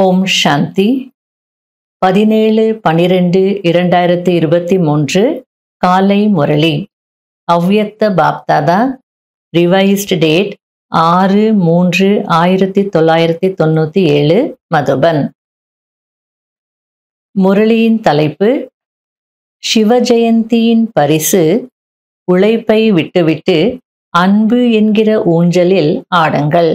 ஓம் சாந்தி பதினேழு பனிரெண்டு இரண்டாயிரத்தி இருபத்தி மூன்று காலை முரளி அவ்யக்த பாப்தாதா ரிவைஸ்டு டேட் ஆறு மூன்று ஆயிரத்தி தொள்ளாயிரத்தி தொண்ணூற்றி ஏழு மதுபன் முரளியின் தலைப்பு சிவஜெயந்தியின் பரிசு உழைப்பை விட்டுவிட்டு அன்பு என்கிற ஊஞ்சலில் ஆடுங்கள்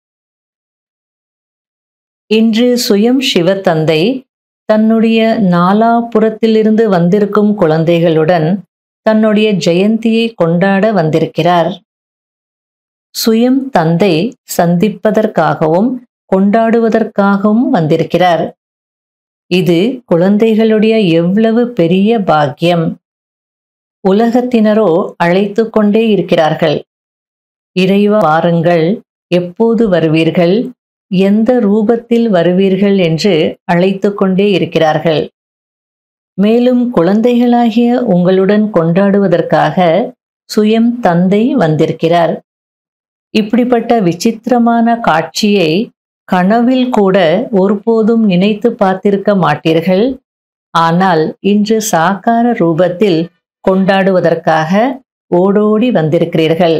இன்று சுயம் சிவத்தந்தை தன்னுடைய நாலாபுறத்திலிருந்து வந்திருக்கும் குழந்தைகளுடன் தன்னுடைய ஜெயந்தியை கொண்டாட வந்திருக்கிறார் சுயம் தந்தை சந்திப்பதற்காகவும் கொண்டாடுவதற்காகவும் வந்திருக்கிறார் இது குழந்தைகளுடைய எவ்வளவு பெரிய பாக்கியம் உலகத்தினரோ அழைத்து கொண்டே இருக்கிறார்கள் இறைவா வாருங்கள் எப்போது வருவீர்கள் எந்த ரூபத்தில் வருவீர்கள் என்று அழைத்து கொண்டே இருக்கிறார்கள் மேலும் குழந்தைகளாகிய உங்களுடன் கொண்டாடுவதற்காக சுயம் தந்தை வந்திருக்கிறார் இப்படிப்பட்ட விசித்திரமான காட்சியை கனவில் கூட ஒருபோதும் நினைத்து பார்த்திருக்க மாட்டீர்கள் ஆனால் இன்று சாக்கார ரூபத்தில் கொண்டாடுவதற்காக ஓடோடி வந்திருக்கிறீர்கள்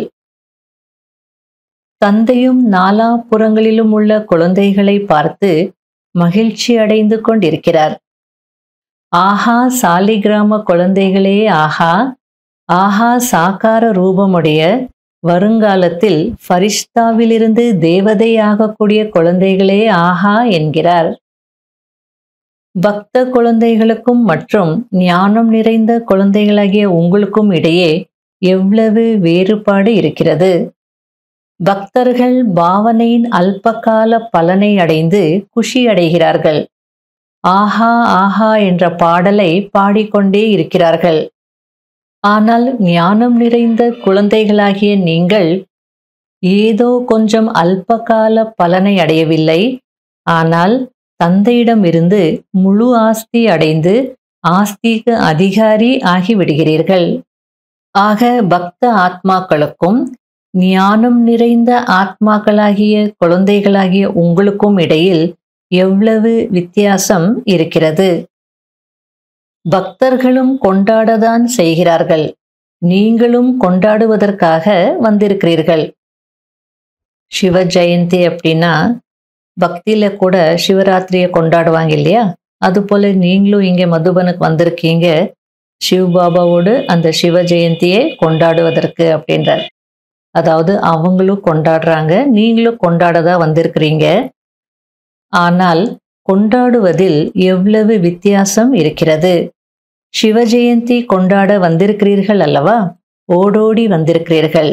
தந்தையும் நாலாபுறங்களிலும் உள்ள குழந்தைகளை பார்த்து மகிழ்ச்சி அடைந்து கொண்டிருக்கிறார் ஆஹா சாலிகிராம குழந்தைகளே ஆஹா ஆஹா சாக்கார ரூபமுடைய வருங்காலத்தில் ஃபரிஷ்தாவிலிருந்து தேவதையாகக்கூடிய குழந்தைகளே ஆஹா என்கிறார் பக்த குழந்தைகளுக்கும் மற்றும் ஞானம் நிறைந்த குழந்தைகளாகிய உங்களுக்கும் இடையே எவ்வளவு வேறுபாடு இருக்கிறது பக்தர்கள் பாவனையின் அல்பகால பலனை அடைந்து குஷி அடைகிறார்கள் ஆஹா ஆஹா என்ற பாடலை பாடிக்கொண்டே இருக்கிறார்கள் ஆனால் ஞானம் நிறைந்த குழந்தைகளாகிய நீங்கள் ஏதோ கொஞ்சம் அல்பகால பலனை அடையவில்லை ஆனால் தந்தையிடம் இருந்து முழு ஆஸ்தி அடைந்து ஆஸ்திக்கு அதிகாரி ஆகிவிடுகிறீர்கள் ஆக பக்த ஆத்மாக்களுக்கும் ஞானம் நிறைந்த ஆத்மாக்களாகிய குழந்தைகளாகிய உங்களுக்கும் இடையில் எவ்வளவு வித்தியாசம் இருக்கிறது பக்தர்களும் கொண்டாடதான் செய்கிறார்கள் நீங்களும் கொண்டாடுவதற்காக வந்திருக்கிறீர்கள் சிவ ஜெயந்தி அப்படின்னா பக்தியில கூட சிவராத்திரியை கொண்டாடுவாங்க இல்லையா அது போல நீங்களும் இங்க மதுபனுக்கு வந்திருக்கீங்க சிவபாபாவோடு அந்த சிவ ஜெயந்தியை கொண்டாடுவதற்கு அப்படின்றார் அதாவது அவங்களும் கொண்டாடுறாங்க நீங்களும் கொண்டாடதா வந்திருக்கிறீங்க ஆனால் கொண்டாடுவதில் எவ்வளவு வித்தியாசம் இருக்கிறது சிவ ஜெயந்தி கொண்டாட வந்திருக்கிறீர்கள் அல்லவா ஓடோடி வந்திருக்கிறீர்கள்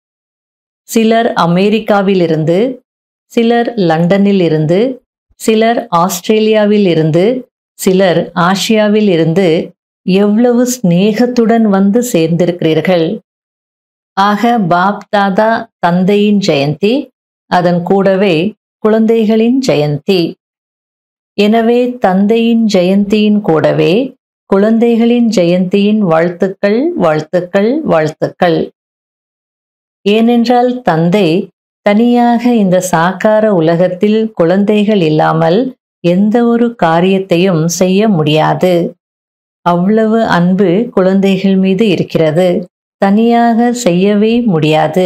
சிலர் அமெரிக்காவில் இருந்து சிலர் லண்டனில் இருந்து சிலர் ஆஸ்திரேலியாவில் இருந்து சிலர் ஆசியாவில் இருந்து எவ்வளவு சிநேகத்துடன் வந்து சேர்ந்திருக்கிறீர்கள் ஆக பாப் தாதா தந்தையின் ஜெயந்தி அதன் கூடவே குழந்தைகளின் ஜெயந்தி எனவே தந்தையின் ஜெயந்தியின் கூடவே குழந்தைகளின் ஜெயந்தியின் வாழ்த்துக்கள் வாழ்த்துக்கள் வாழ்த்துக்கள் ஏனென்றால் தந்தை தனியாக இந்த சாக்கார உலகத்தில் குழந்தைகள் இல்லாமல் எந்த ஒரு காரியத்தையும் செய்ய முடியாது அவ்வளவு அன்பு குழந்தைகள் மீது இருக்கிறது தனியாக செய்யவே முடியாது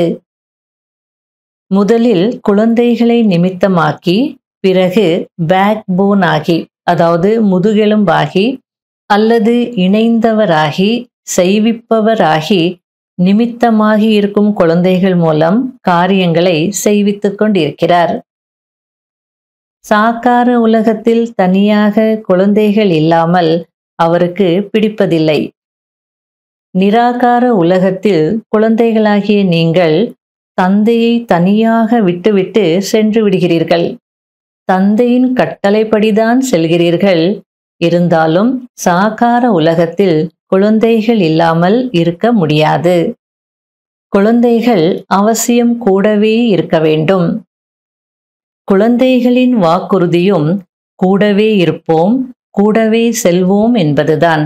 முதலில் குழந்தைகளை நிமித்தமாக்கி பிறகு பேக் போன் ஆகி அதாவது முதுகெலும்பாகி அல்லது இணைந்தவராகி செய்விப்பவராகி நிமித்தமாகி இருக்கும் குழந்தைகள் மூலம் காரியங்களை செய்வித்துக் கொண்டிருக்கிறார் சாக்கார உலகத்தில் தனியாக குழந்தைகள் இல்லாமல் அவருக்கு பிடிப்பதில்லை நிராகார உலகத்தில் குழந்தைகளாகிய நீங்கள் தந்தையை தனியாக விட்டுவிட்டு சென்று விடுகிறீர்கள் தந்தையின் கட்டளைப்படிதான் செல்கிறீர்கள் இருந்தாலும் சாகார உலகத்தில் குழந்தைகள் இல்லாமல் இருக்க முடியாது குழந்தைகள் அவசியம் கூடவே இருக்க வேண்டும் குழந்தைகளின் வாக்குறுதியும் கூடவே இருப்போம் கூடவே செல்வோம் என்பதுதான்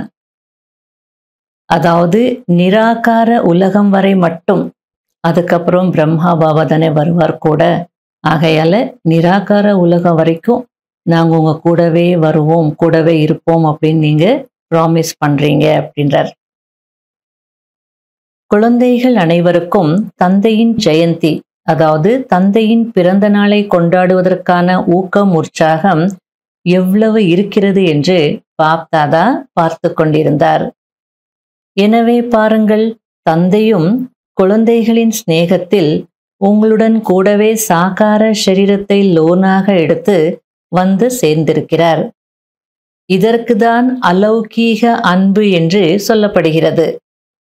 அதாவது நிராகார உலகம் வரை மட்டும் அதுக்கப்புறம் பிரம்மா பாபா தானே வருவார் கூட ஆகையால நிராகார உலகம் வரைக்கும் நாங்க உங்க கூடவே வருவோம் கூடவே இருப்போம் அப்படின்னு நீங்க ப்ராமிஸ் பண்றீங்க அப்படின்றார் குழந்தைகள் அனைவருக்கும் தந்தையின் ஜெயந்தி அதாவது தந்தையின் பிறந்த நாளை கொண்டாடுவதற்கான ஊக்கம் உற்சாகம் எவ்வளவு இருக்கிறது என்று பாப்தாதா பார்த்து கொண்டிருந்தார் எனவே பாருங்கள் தந்தையும் குழந்தைகளின் சிநேகத்தில் உங்களுடன் கூடவே சாகார சரீரத்தை லோனாக எடுத்து வந்து சேர்ந்திருக்கிறார் இதற்குதான் அலௌகீக அன்பு என்று சொல்லப்படுகிறது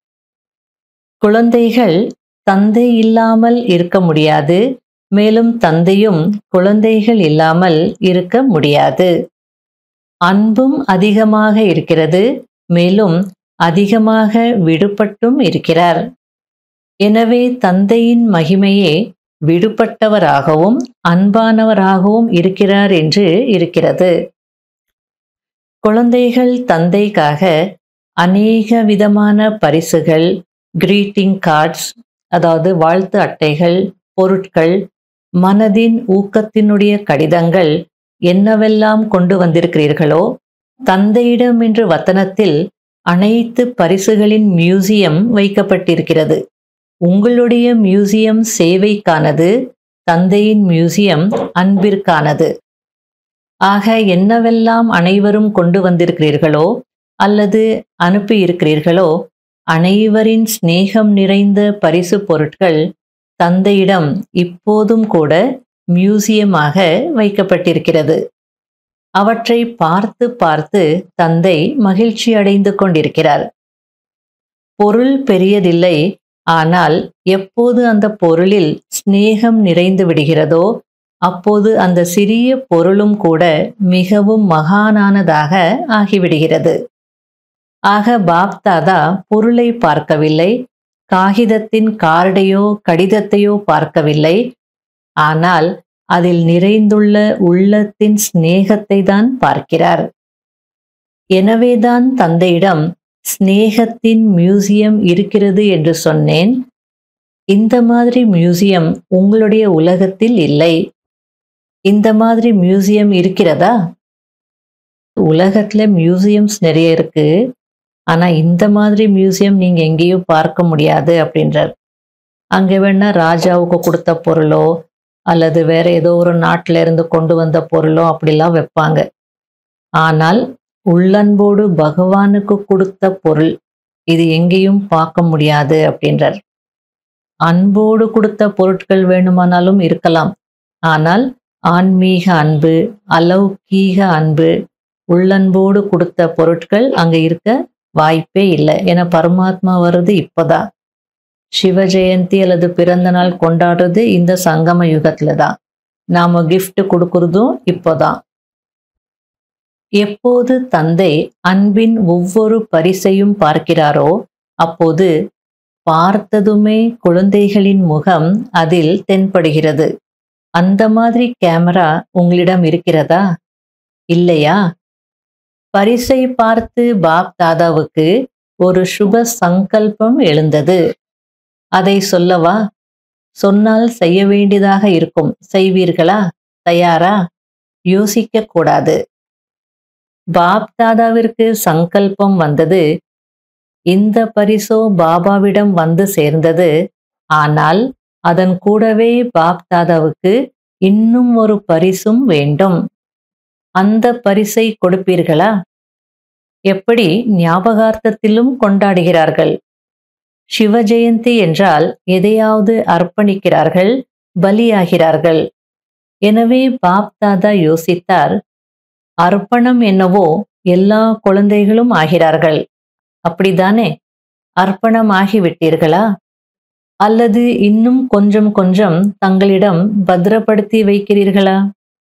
குழந்தைகள் தந்தை இல்லாமல் இருக்க முடியாது மேலும் தந்தையும் குழந்தைகள் இல்லாமல் இருக்க முடியாது அன்பும் அதிகமாக இருக்கிறது மேலும் அதிகமாக விடுபட்டும் இருக்கிறார் எனவே தந்தையின் மகிமையே விடுபட்டவராகவும் அன்பானவராகவும் இருக்கிறார் என்று இருக்கிறது குழந்தைகள் தந்தைக்காக அநேக விதமான பரிசுகள் கிரீட்டிங் கார்ட்ஸ் அதாவது வாழ்த்து அட்டைகள் பொருட்கள் மனதின் ஊக்கத்தினுடைய கடிதங்கள் என்னவெல்லாம் கொண்டு வந்திருக்கிறீர்களோ தந்தையிடம் என்ற வத்தனத்தில் அனைத்து பரிசுகளின் மியூசியம் வைக்கப்பட்டிருக்கிறது உங்களுடைய மியூசியம் சேவைக்கானது தந்தையின் மியூசியம் அன்பிற்கானது ஆக என்னவெல்லாம் அனைவரும் கொண்டு வந்திருக்கிறீர்களோ அல்லது அனுப்பி இருக்கிறீர்களோ அனைவரின் சிநேகம் நிறைந்த பரிசு பொருட்கள் தந்தையிடம் இப்போதும் கூட மியூசியமாக வைக்கப்பட்டிருக்கிறது அவற்றை பார்த்து பார்த்து தந்தை மகிழ்ச்சி அடைந்து கொண்டிருக்கிறார் பொருள் பெரியதில்லை ஆனால் எப்போது அந்த பொருளில் சிநேகம் நிறைந்து விடுகிறதோ அப்போது அந்த சிறிய பொருளும் கூட மிகவும் மகானானதாக ஆகிவிடுகிறது ஆக பாப்தாதா பொருளை பார்க்கவில்லை காகிதத்தின் கார்டையோ கடிதத்தையோ பார்க்கவில்லை ஆனால் அதில் நிறைந்துள்ள உள்ளத்தின் சிநேகத்தை தான் பார்க்கிறார் எனவேதான் தந்தையிடம் சிநேகத்தின் மியூசியம் இருக்கிறது என்று சொன்னேன் இந்த மாதிரி மியூசியம் உங்களுடைய உலகத்தில் இல்லை இந்த மாதிரி மியூசியம் இருக்கிறதா உலகத்துல மியூசியம்ஸ் நிறைய இருக்கு ஆனா இந்த மாதிரி மியூசியம் நீங்க எங்கேயும் பார்க்க முடியாது அப்படின்றார் அங்க வேணா ராஜாவுக்கு கொடுத்த பொருளோ அல்லது வேற ஏதோ ஒரு நாட்டில இருந்து கொண்டு வந்த பொருளோ அப்படிலாம் வைப்பாங்க ஆனால் உள்ளன்போடு பகவானுக்கு கொடுத்த பொருள் இது எங்கேயும் பார்க்க முடியாது அப்படின்றார் அன்போடு கொடுத்த பொருட்கள் வேணுமானாலும் இருக்கலாம் ஆனால் ஆன்மீக அன்பு அலௌகீக அன்பு உள்ளன்போடு கொடுத்த பொருட்கள் அங்க இருக்க வாய்ப்பே இல்லை ஏன்னா பரமாத்மா வருது இப்போதான் சிவ ஜெயந்தி அல்லது பிறந்த நாள் கொண்டாடுறது இந்த சங்கம யுகத்துல தான் நாம gift கொடுக்கறதும் இப்போதான் எப்போது தந்தை அன்பின் ஒவ்வொரு பரிசையும் பார்க்கிறாரோ அப்போது பார்த்ததுமே குழந்தைகளின் முகம் அதில் தென்படுகிறது அந்த மாதிரி கேமரா உங்களிடம் இருக்கிறதா இல்லையா பரிசை பார்த்து பாப் தாதாவுக்கு ஒரு சுப சங்கல்பம் எழுந்தது அதை சொல்லவா சொன்னால் செய்ய வேண்டியதாக இருக்கும் செய்வீர்களா தயாரா யோசிக்க கூடாது பாப் தாதாவிற்கு சங்கல்பம் வந்தது இந்த பரிசோ பாபாவிடம் வந்து சேர்ந்தது ஆனால் அதன் கூடவே பாப் தாதாவுக்கு இன்னும் ஒரு பரிசும் வேண்டும் அந்த பரிசை கொடுப்பீர்களா எப்படி ஞாபகார்த்தத்திலும் கொண்டாடுகிறார்கள் சிவ ஜெயந்தி என்றால் எதையாவது அர்ப்பணிக்கிறார்கள் பலியாகிறார்கள் எனவே பாப் தாதா யோசித்தார் அர்ப்பணம் என்னவோ எல்லா குழந்தைகளும் ஆகிறார்கள் அப்படிதானே அர்ப்பணம் ஆகிவிட்டீர்களா அல்லது இன்னும் கொஞ்சம் கொஞ்சம் தங்களிடம் பத்திரப்படுத்தி வைக்கிறீர்களா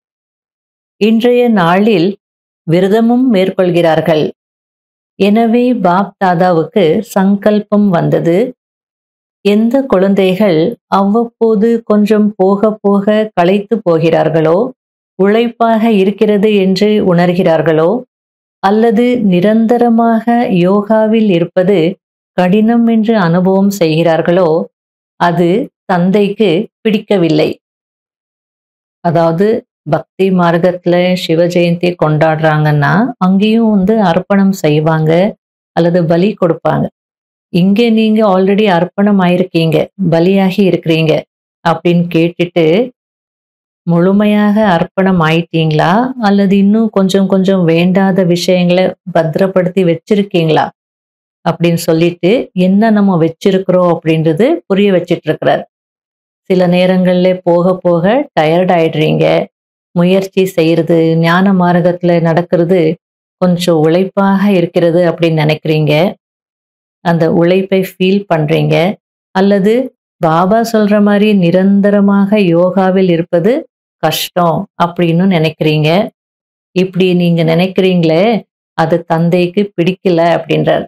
இன்றைய நாளில் விரதமும் மேற்கொள்கிறார்கள் எனவே பாப் தாதாவுக்கு சங்கல்பம் வந்தது எந்த குழந்தைகள் அவ்வப்போது கொஞ்சம் போக போக களைத்து போகிறார்களோ உழைப்பாக இருக்கிறது என்று உணர்கிறார்களோ அல்லது நிரந்தரமாக யோகாவில் இருப்பது கடினம் என்று அனுபவம் செய்கிறார்களோ அது தந்தைக்கு பிடிக்கவில்லை அதாவது பக்தி மார்க்கத்துல சிவ ஜெயந்தி கொண்டாடுறாங்கன்னா அங்கேயும் வந்து அர்ப்பணம் செய்வாங்க அல்லது பலி கொடுப்பாங்க இங்க நீங்க ஆல்ரெடி அர்ப்பணம் ஆயிருக்கீங்க பலியாகி இருக்கிறீங்க அப்படின்னு கேட்டுட்டு முழுமையாக அர்ப்பணம் ஆயிட்டீங்களா அல்லது இன்னும் கொஞ்சம் கொஞ்சம் வேண்டாத விஷயங்களை பத்திரப்படுத்தி வச்சிருக்கீங்களா அப்படின்னு சொல்லிட்டு என்ன நம்ம வச்சிருக்கிறோம் அப்படின்றது புரிய வச்சிட்டு இருக்கிறார் சில நேரங்கள்ல போக போக டயர்ட் ஆயிடுறீங்க முயற்சி செய்யறது ஞான மார்க்கத்துல நடக்கிறது கொஞ்சம் உழைப்பாக இருக்கிறது அப்படின்னு நினைக்கிறீங்க அந்த உழைப்பை ஃபீல் பண்றீங்க அல்லது பாபா சொல்ற மாதிரி நிரந்தரமாக யோகாவில் இருப்பது கஷ்டம் அப்படின்னு நினைக்கிறீங்க இப்படி நீங்க நினைக்கிறீங்களே அது தந்தைக்கு பிடிக்கல அப்படின்றார்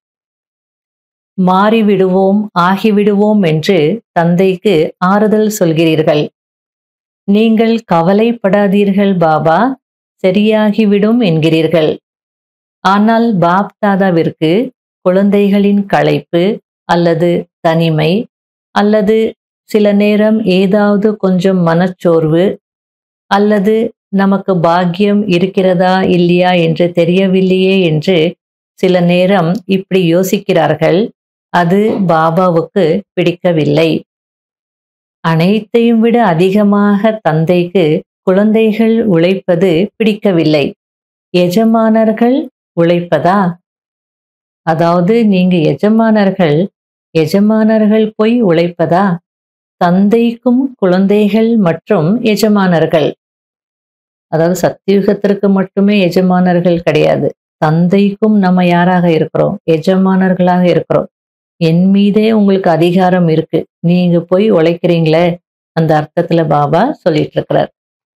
மாறிவிடுவோம் ஆகிவிடுவோம் என்று தந்தைக்கு ஆறுதல் சொல்கிறீர்கள் நீங்கள் கவலைப்படாதீர்கள் பாபா சரியாகிவிடும் என்கிறீர்கள் ஆனால் பாப் தாதாவிற்கு குழந்தைகளின் களைப்பு அல்லது தனிமை அல்லது சில நேரம் ஏதாவது கொஞ்சம் மனச்சோர்வு அல்லது நமக்கு பாக்கியம் இருக்கிறதா இல்லையா என்று தெரியவில்லையே என்று சில நேரம் இப்படி யோசிக்கிறார்கள் அது பாபாவுக்கு பிடிக்கவில்லை அனைத்தையும் விட அதிகமாக தந்தைக்கு குழந்தைகள் உழைப்பது பிடிக்கவில்லை எஜமானர்கள் உழைப்பதா அதாவது நீங்க எஜமானர்கள் எஜமானர்கள் போய் உழைப்பதா தந்தைக்கும் குழந்தைகள் மற்றும் எஜமானர்கள் அதாவது சத்தியுகத்திற்கு மட்டுமே எஜமானர்கள் கிடையாது தந்தைக்கும் நம்ம யாராக இருக்கிறோம் எஜமானர்களாக இருக்கிறோம் என் மீதே உங்களுக்கு அதிகாரம் இருக்கு நீங்க போய் உழைக்கிறீங்களே அந்த அர்த்தத்துல பாபா சொல்லிட்டு இருக்கிறார்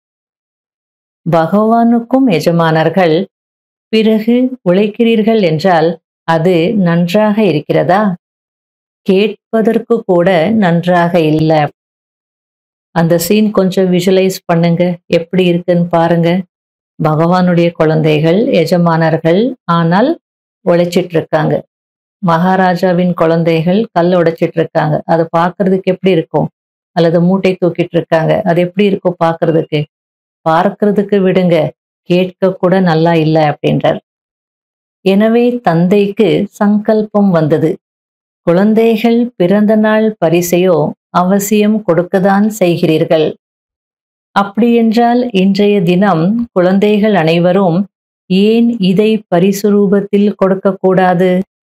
பகவானுக்கும் எஜமானர்கள் பிறகு உழைக்கிறீர்கள் என்றால் அது நன்றாக இருக்கிறதா கேட்பதற்கு கூட நன்றாக இல்லை அந்த சீன் கொஞ்சம் விஷுவலைஸ் பண்ணுங்க எப்படி இருக்குன்னு பாருங்க பகவானுடைய குழந்தைகள் எஜமானர்கள் ஆனால் உழைச்சிட்டு இருக்காங்க மகாராஜாவின் குழந்தைகள் கல் உடைச்சிட்டு இருக்காங்க அது பார்க்கிறதுக்கு எப்படி இருக்கும் அல்லது மூட்டை தூக்கிட்டு இருக்காங்க அது எப்படி இருக்கும் பார்க்கிறதுக்கு பார்க்கிறதுக்கு விடுங்க கேட்க கூட நல்லா இல்லை அப்படின்றார் எனவே தந்தைக்கு சங்கல்பம் வந்தது குழந்தைகள் பிறந்த நாள் பரிசையோ அவசியம் கொடுக்கத்தான் செய்கிறீர்கள் அப்படியென்றால் இன்றைய தினம் குழந்தைகள் அனைவரும் ஏன் இதை பரிசு ரூபத்தில் கொடுக்கக்கூடாது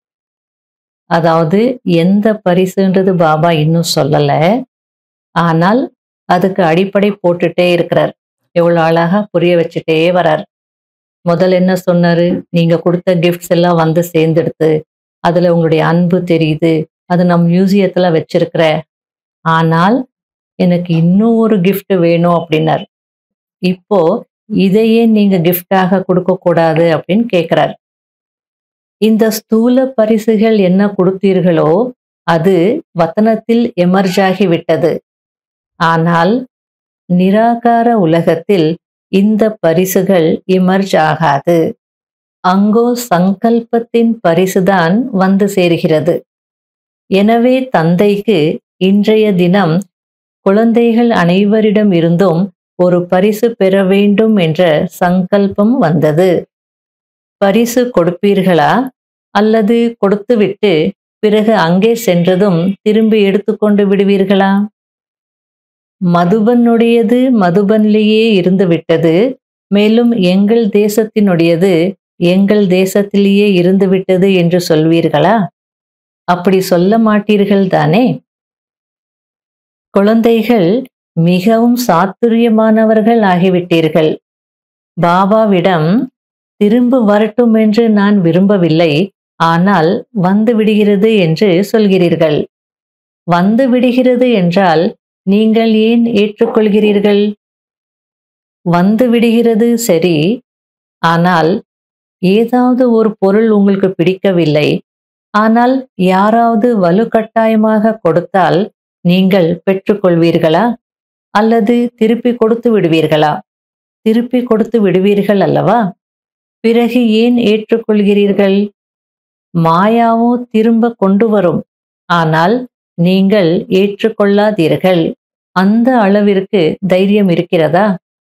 அதாவது எந்த பரிசுன்றது பாபா இன்னும் சொல்லல ஆனால் அதுக்கு அடிப்படை போட்டுட்டே இருக்கிறார் எவ்வளவு அழகா புரிய வச்சுட்டே வரார் முதல்ல என்ன சொன்னாரு நீங்க கொடுத்த கிஃப்ட்ஸ் எல்லாம் வந்து சேர்ந்தெடுத்து அதுல உங்களுடைய அன்பு தெரியுது அது நம் மியூசியத்துல வச்சிருக்கிற ஆனால் எனக்கு இன்னும் ஒரு gift வேணும் அப்படின்னார் இப்போ இதையே நீங்க கிஃப்டாக கொடுக்க கூடாது அப்படின்னு கேட்கிறார் இந்த ஸ்தூல பரிசுகள் என்ன கொடுத்தீர்களோ அது வத்தனத்தில் எமர்ஜ் ஆகி விட்டது ஆனால் நிராகார உலகத்தில் இந்த பரிசுகள் இமர்ஜ் ஆகாது அங்கோ சங்கல்பத்தின் பரிசுதான் வந்து சேர்கிறது எனவே தந்தைக்கு இன்றைய தினம் குழந்தைகள் அனைவரிடம் இருந்தும் ஒரு பரிசு பெற வேண்டும் என்ற சங்கல்பம் வந்தது பரிசு கொடுப்பீர்களா அல்லது கொடுத்துவிட்டு பிறகு அங்கே சென்றதும் திரும்பி எடுத்துக்கொண்டு விடுவீர்களா மதுபனுடையது மதுபன்லேயே இருந்து விட்டது மேலும் எங்கள் தேசத்தினுடையது எங்கள் தேசத்திலேயே இருந்து விட்டது என்று சொல்வீர்களா அப்படி சொல்ல மாட்டீர்கள் தானே குழந்தைகள் மிகவும் சாத்துரியமானவர்கள் ஆகிவிட்டீர்கள் பாபாவிடம் திரும்ப வரட்டும் என்று நான் விரும்பவில்லை ஆனால் வந்து விடுகிறது என்று சொல்கிறீர்கள் வந்து விடுகிறது என்றால் நீங்கள் ஏன் ஏற்றுக்கொள்கிறீர்கள் வந்து விடுகிறது சரி ஆனால் ஏதாவது ஒரு பொருள் உங்களுக்கு பிடிக்கவில்லை ஆனால் யாராவது வலுக்கட்டாயமாக கொடுத்தால் நீங்கள் பெற்றுக்கொள்வீர்களா அல்லது திருப்பி கொடுத்து விடுவீர்களா திருப்பி கொடுத்து விடுவீர்கள் அல்லவா பிறகு ஏன் ஏற்றுக்கொள்கிறீர்கள் மாயாவோ திரும்ப கொண்டு வரும் ஆனால் நீங்கள் ஏற்றுக்கொள்ளாதீர்கள் அந்த அளவிற்கு தைரியம் இருக்கிறதா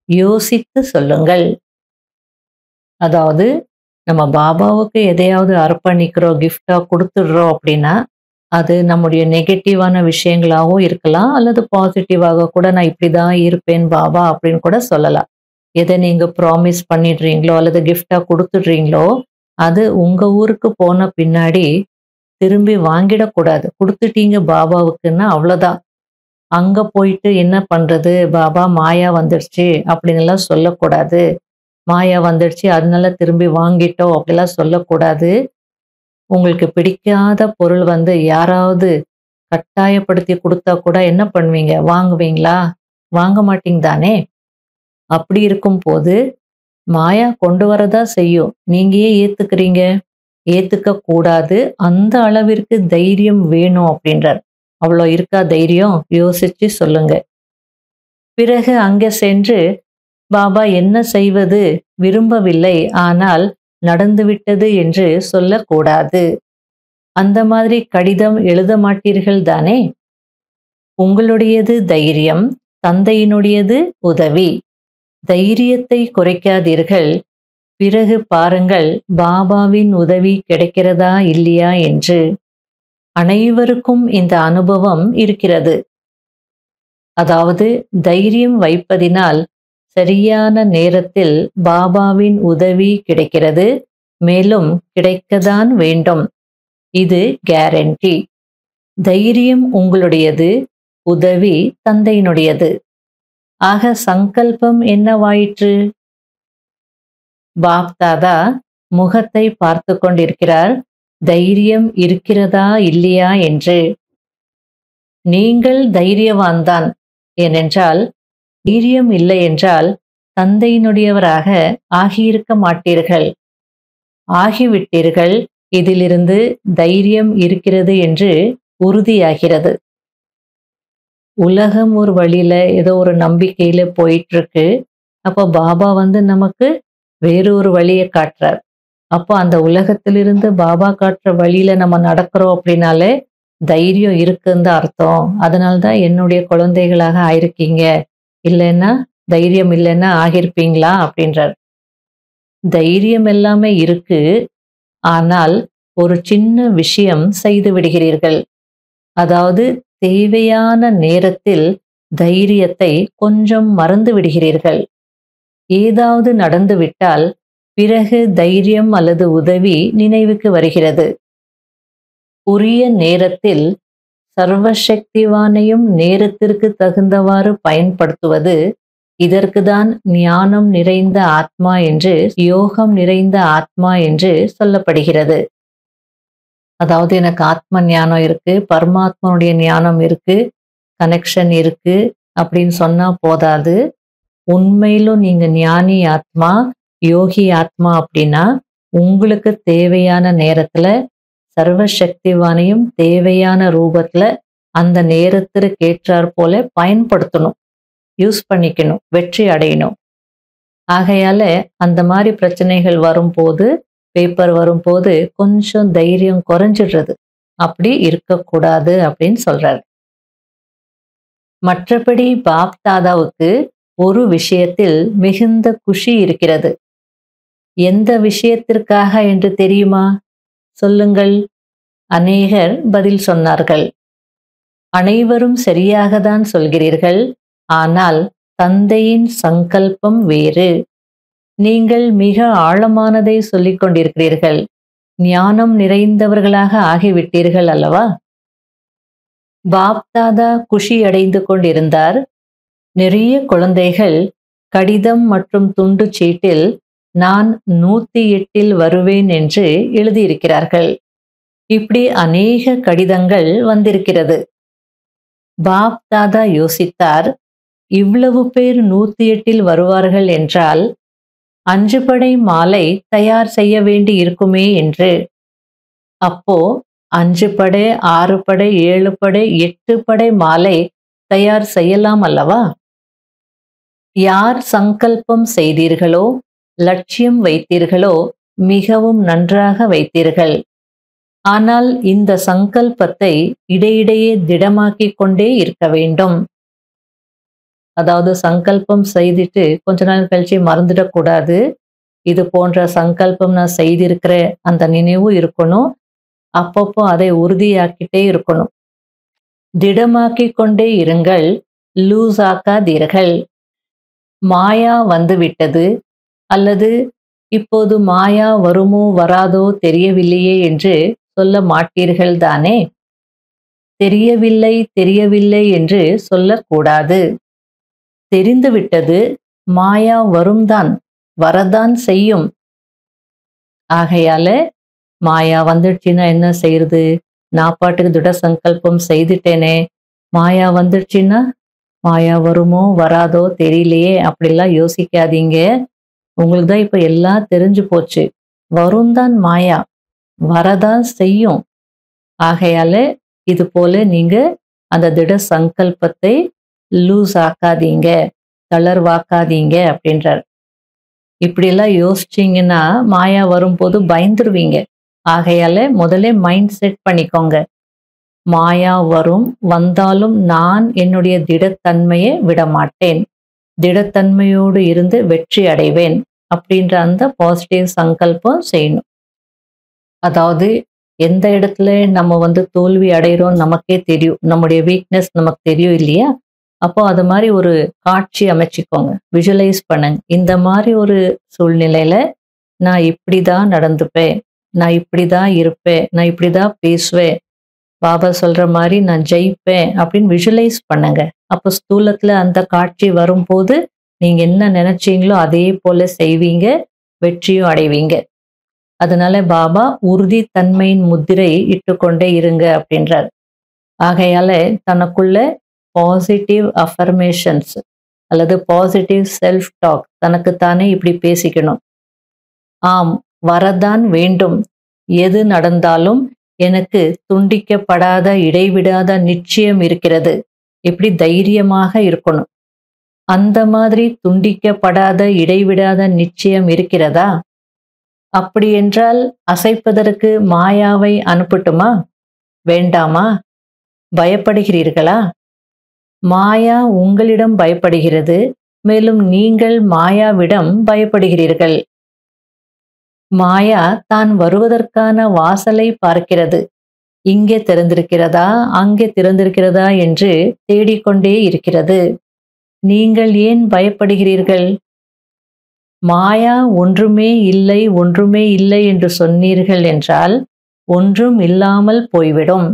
யோசித்து சொல்லுங்கள் அதாவது நம்ம பாபாவுக்கு எதையாவது அர்ப்பணிக்கிறோம் கிஃப்டா கொடுத்துடுறோம் அப்படின்னா அது நம்முடைய நெகட்டிவான விஷயங்களாகவும் இருக்கலாம் அல்லது பாசிட்டிவாக கூட நான் இப்படிதான் இருப்பேன் பாபா அப்படின்னு கூட சொல்லலாம் எதை நீங்க ப்ராமிஸ் பண்ணிடுறீங்களோ அல்லது கிஃப்டா கொடுத்துடுறீங்களோ அது உங்க ஊருக்கு போன பின்னாடி திரும்பி வாங்கிடக்கூடாது கொடுத்துட்டீங்க பாபாவுக்குன்னா அவ்வளோதான் அங்க போயிட்டு என்ன பண்றது பாபா மாயா வந்துடுச்சு அப்படின்னு எல்லாம் சொல்லக்கூடாது மாயா வந்துடுச்சு அதனால திரும்பி வாங்கிட்டோம் அப்படிலாம் சொல்லக்கூடாது உங்களுக்கு பிடிக்காத பொருள் வந்து யாராவது கட்டாயப்படுத்தி கொடுத்தா கூட என்ன பண்ணுவீங்க வாங்குவீங்களா வாங்க மாட்டீங்க தானே அப்படி இருக்கும் போது மாயா கொண்டு வரதா செய்யும் நீங்க ஏன் ஏத்துக்கிறீங்க ஏத்துக்க கூடாது அந்த அளவிற்கு தைரியம் வேணும் அப்படின்றார் அவ்வளோ இருக்கா தைரியம் யோசிச்சு சொல்லுங்க பிறகு அங்கே சென்று பாபா என்ன செய்வது விரும்பவில்லை ஆனால் நடந்துவிட்டது என்று சொல்லக்கூடாது அந்த மாதிரி கடிதம் எழுத மாட்டீர்கள் தானே உங்களுடையது தைரியம் தந்தையினுடையது உதவி தைரியத்தை குறைக்காதீர்கள் பிறகு பாருங்கள் பாபாவின் உதவி கிடைக்கிறதா இல்லையா என்று அனைவருக்கும் இந்த அனுபவம் இருக்கிறது அதாவது தைரியம் வைப்பதினால் சரியான நேரத்தில் பாபாவின் உதவி கிடைக்கிறது மேலும் கிடைக்கத்தான் வேண்டும் இது கேரண்டி தைரியம் உங்களுடையது உதவி தந்தையினுடையது ஆக சங்கல்பம் என்னவாயிற்று பாப்தாதா முகத்தை பார்த்து கொண்டிருக்கிறார் தைரியம் இருக்கிறதா இல்லையா என்று நீங்கள் தைரியவான்தான் ஏனென்றால் தைரியம் இல்லை என்றால் தந்தையினுடையவராக ஆகியிருக்க மாட்டீர்கள் ஆகிவிட்டீர்கள் இதிலிருந்து தைரியம் இருக்கிறது என்று உறுதியாகிறது உலகம் ஒரு வழியில ஏதோ ஒரு நம்பிக்கையில போயிட்டு இருக்கு அப்போ பாபா வந்து நமக்கு வேறொரு வழியை காட்டுறார் அப்போ அந்த உலகத்திலிருந்து பாபா காட்டுற வழியில நம்ம நடக்கிறோம் அப்படின்னாலே தைரியம் இருக்குன்னு தான் அர்த்தம் அதனால தான் என்னுடைய குழந்தைகளாக ஆயிருக்கீங்க இல்லைன்னா தைரியம் இல்லைன்னா ஆகியிருப்பீங்களா அப்படின்றார் தைரியம் எல்லாமே இருக்கு ஆனால் ஒரு சின்ன விஷயம் செய்து விடுகிறீர்கள் அதாவது தேவையான நேரத்தில் தைரியத்தை கொஞ்சம் மறந்து விடுகிறீர்கள் ஏதாவது நடந்துவிட்டால் பிறகு தைரியம் அல்லது உதவி நினைவுக்கு வருகிறது உரிய நேரத்தில் சர்வசக்திவானையும் நேரத்திற்கு தகுந்தவாறு பயன்படுத்துவது இதற்குதான் ஞானம் நிறைந்த ஆத்மா என்று யோகம் நிறைந்த ஆத்மா என்று சொல்லப்படுகிறது அதாவது எனக்கு ஆத்ம ஞானம் இருக்கு பரமாத்மனுடைய ஞானம் இருக்கு கனெக்ஷன் இருக்கு அப்படின்னு சொன்னா போதாது உண்மையிலும் நீங்க ஞானி ஆத்மா யோகி ஆத்மா அப்படின்னா உங்களுக்கு தேவையான நேரத்துல சர்வசக்திவானையும் தேவையான ரூபத்துல அந்த நேரத்திற்கு ஏற்றாற் போல பயன்படுத்தணும் யூஸ் பண்ணிக்கணும் வெற்றி அடையணும் ஆகையால அந்த மாதிரி பிரச்சனைகள் வரும்போது பேப்பர் வரும்போது கொஞ்சம் தைரியம் குறைஞ்சிடுறது அப்படி இருக்கக்கூடாது அப்படின்னு சொல்றாரு மற்றபடி பாப் தாதாவுக்கு ஒரு விஷயத்தில் மிகுந்த குஷி இருக்கிறது எந்த விஷயத்திற்காக என்று தெரியுமா சொல்லுங்கள் அநேகர் பதில் சொன்னார்கள் அனைவரும் சரியாகத்தான் சொல்கிறீர்கள் ஆனால் தந்தையின் சங்கல்பம் வேறு நீங்கள் மிக ஆழமானதை சொல்லிக் கொண்டிருக்கிறீர்கள் ஞானம் நிறைந்தவர்களாக ஆகிவிட்டீர்கள் அல்லவா பாப்தாதா குஷி அடைந்து கொண்டிருந்தார் நிறைய குழந்தைகள் கடிதம் மற்றும் துண்டு சீட்டில் நான் நூத்தி எட்டில் வருவேன் என்று எழுதியிருக்கிறார்கள் இப்படி அநேக கடிதங்கள் வந்திருக்கிறது பாப் தாதா யோசித்தார் இவ்வளவு பேர் நூத்தி எட்டில் வருவார்கள் என்றால் அஞ்சு படை மாலை தயார் செய்ய வேண்டி இருக்குமே என்று அப்போ அஞ்சு படை ஆறு படை ஏழு படை எட்டு படை மாலை தயார் செய்யலாம் அல்லவா யார் சங்கல்பம் செய்தீர்களோ லட்சியம் வைத்தீர்களோ மிகவும் நன்றாக வைத்தீர்கள் ஆனால் இந்த சங்கல்பத்தை இடையிடையே திடமாக்கிக் கொண்டே இருக்க வேண்டும் அதாவது சங்கல்பம் செய்துட்டு கொஞ்ச நாள் கழிச்சு மறந்துடக்கூடாது இது போன்ற சங்கல்பம் நான் செய்திருக்கிற அந்த நினைவு இருக்கணும் அப்பப்போ அதை உறுதியாக்கிட்டே இருக்கணும் திடமாக்கிக் கொண்டே இருங்கள் லூஸ் ஆக்காதீர்கள் மாயா வந்துவிட்டது அல்லது இப்போது மாயா வருமோ வராதோ தெரியவில்லையே என்று சொல்ல மாட்டீர்கள் தானே தெரியவில்லை தெரியவில்லை என்று சொல்லக்கூடாது தெரிந்துவிட்டது மாயா வரும்தான் வரதான் செய்யும் ஆகையால மாயா வந்துடுச்சுன்னா என்ன செய்யறது நான் பாட்டுக்கு திட சங்கல்பம் செய்துட்டேனே மாயா வந்துடுச்சுன்னா மாயா வருமோ வராதோ தெரியலையே அப்படிலாம் யோசிக்காதீங்க உங்களுக்கு தான் இப்ப எல்லாம் தெரிஞ்சு போச்சு வரும் தான் மாயா வரதான் செய்யும் ஆகையால இது போல நீங்க அந்த திட சங்கல்பத்தை லூஸ் ஆக்காதீங்க தளர்வாக்காதீங்க அப்படின்றார் இப்படியெல்லாம் யோசிச்சீங்கன்னா மாயா வரும்போது பயந்துருவீங்க ஆகையால முதல்ல மைண்ட் செட் பண்ணிக்கோங்க மாயா வரும் வந்தாலும் நான் என்னுடைய திடத்தன்மையை விடமாட்டேன் திடத்தன்மையோடு இருந்து வெற்றி அடைவேன் அப்படின்ற அந்த பாசிட்டிவ் சங்கல்பம் செய்யணும் அதாவது எந்த இடத்துல நம்ம வந்து தோல்வி அடைகிறோம் நமக்கே தெரியும் நம்முடைய வீக்னஸ் நமக்கு தெரியும் இல்லையா அப்போ அது மாதிரி ஒரு காட்சி அமைச்சிக்கோங்க விஷுவலைஸ் பண்ணுங்க இந்த மாதிரி ஒரு சூழ்நிலையில நான் இப்படி தான் நடந்துப்பேன் நான் இப்படி தான் இருப்பேன் நான் இப்படி தான் பேசுவேன் பாபா சொல்ற மாதிரி நான் ஜெயிப்பேன் அப்படின்னு விஷுவலைஸ் பண்ணுங்க அப்போ ஸ்தூலத்துல அந்த காட்சி வரும்போது நீங்க என்ன நினைச்சீங்களோ அதே போல செய்வீங்க வெற்றியும் அடைவீங்க அதனால பாபா உறுதி தன்மையின் முத்திரை இட்டுக்கொண்டே இருங்க அப்படின்றார் ஆகையால தனக்குள்ள பாசிட்டிவ் அஃபர்மேஷன்ஸ் அல்லது பாசிட்டிவ் செல்ஃப் டாக் தனக்குத்தானே இப்படி பேசிக்கணும் ஆம் வரதான் வேண்டும் எது நடந்தாலும் எனக்கு துண்டிக்கப்படாத இடைவிடாத நிச்சயம் இருக்கிறது இப்படி தைரியமாக இருக்கணும் அந்த மாதிரி துண்டிக்கப்படாத இடைவிடாத நிச்சயம் இருக்கிறதா அப்படி என்றால் அசைப்பதற்கு மாயாவை அனுப்பட்டுமா வேண்டாமா பயப்படுகிறீர்களா மாயா உங்களிடம் பயப்படுகிறது மேலும் நீங்கள் மாயாவிடம் பயப்படுகிறீர்கள் மாயா தான் வருவதற்கான வாசலை பார்க்கிறது இங்கே திறந்திருக்கிறதா அங்கே திறந்திருக்கிறதா என்று தேடிக்கொண்டே இருக்கிறது நீங்கள் ஏன் பயப்படுகிறீர்கள் மாயா ஒன்றுமே இல்லை ஒன்றுமே இல்லை என்று சொன்னீர்கள் என்றால் ஒன்றும் இல்லாமல் போய்விடும்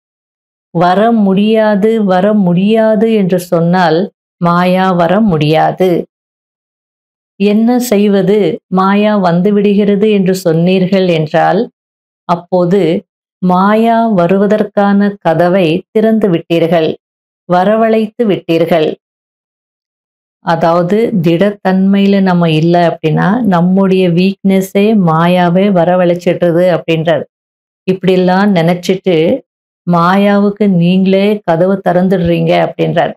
வர முடியாது வர முடியாது என்று சொன்னால் மாயா வர முடியாது என்ன செய்வது மாயா வந்துவிடுகிறது என்று சொன்னீர்கள் என்றால் அப்போது மாயா வருவதற்கான கதவை திறந்து விட்டீர்கள் வரவழைத்து விட்டீர்கள் அதாவது திடத்தன்மையில நம்ம இல்லை அப்படின்னா நம்முடைய வீக்னஸே மாயாவே வரவழைச்சிடுறது அப்படின்றார் இப்படிலாம் நினைச்சிட்டு மாயாவுக்கு நீங்களே கதவு திறந்துடுறீங்க அப்படின்றார்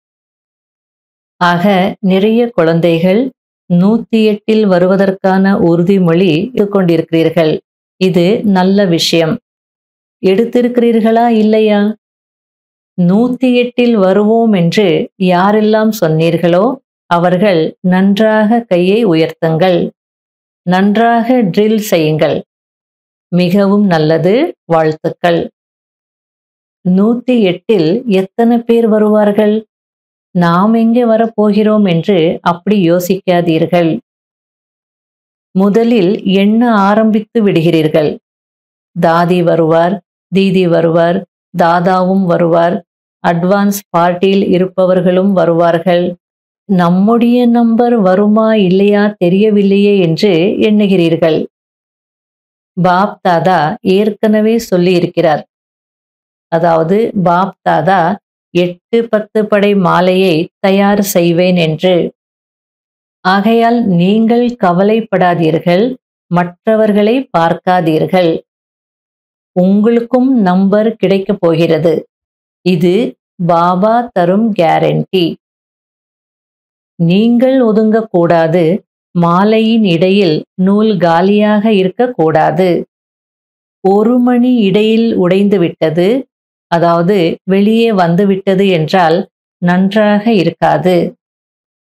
ஆக நிறைய குழந்தைகள் நூத்தி எட்டில் வருவதற்கான உறுதிமொழி கொண்டிருக்கிறீர்கள் இது நல்ல விஷயம் எடுத்திருக்கிறீர்களா இல்லையா நூத்தி எட்டில் வருவோம் என்று யாரெல்லாம் சொன்னீர்களோ அவர்கள் நன்றாக கையை உயர்த்துங்கள் நன்றாக ட்ரில் செய்யுங்கள் மிகவும் நல்லது வாழ்த்துக்கள் நூத்தி எட்டில் எத்தனை பேர் வருவார்கள் நாம் எங்கே வரப்போகிறோம் என்று அப்படி யோசிக்காதீர்கள் முதலில் எண்ண ஆரம்பித்து விடுகிறீர்கள் தாதி வருவார் தீதி வருவார் தாதாவும் வருவார் அட்வான்ஸ் பார்ட்டியில் இருப்பவர்களும் வருவார்கள் நம்முடைய நம்பர் வருமா இல்லையா தெரியவில்லையே என்று எண்ணுகிறீர்கள் பாப் தாதா ஏற்கனவே சொல்லி இருக்கிறார் அதாவது பாப் தாதா எட்டு பத்து படை மாலையை தயார் செய்வேன் என்று ஆகையால் நீங்கள் கவலைப்படாதீர்கள் மற்றவர்களை பார்க்காதீர்கள் உங்களுக்கும் நம்பர் கிடைக்கப் போகிறது இது பாபா தரும் கேரண்டி நீங்கள் ஒதுங்கக்கூடாது மாலையின் இடையில் நூல் காலியாக இருக்கக்கூடாது ஒரு மணி இடையில் உடைந்து விட்டது அதாவது வெளியே வந்து விட்டது என்றால் நன்றாக இருக்காது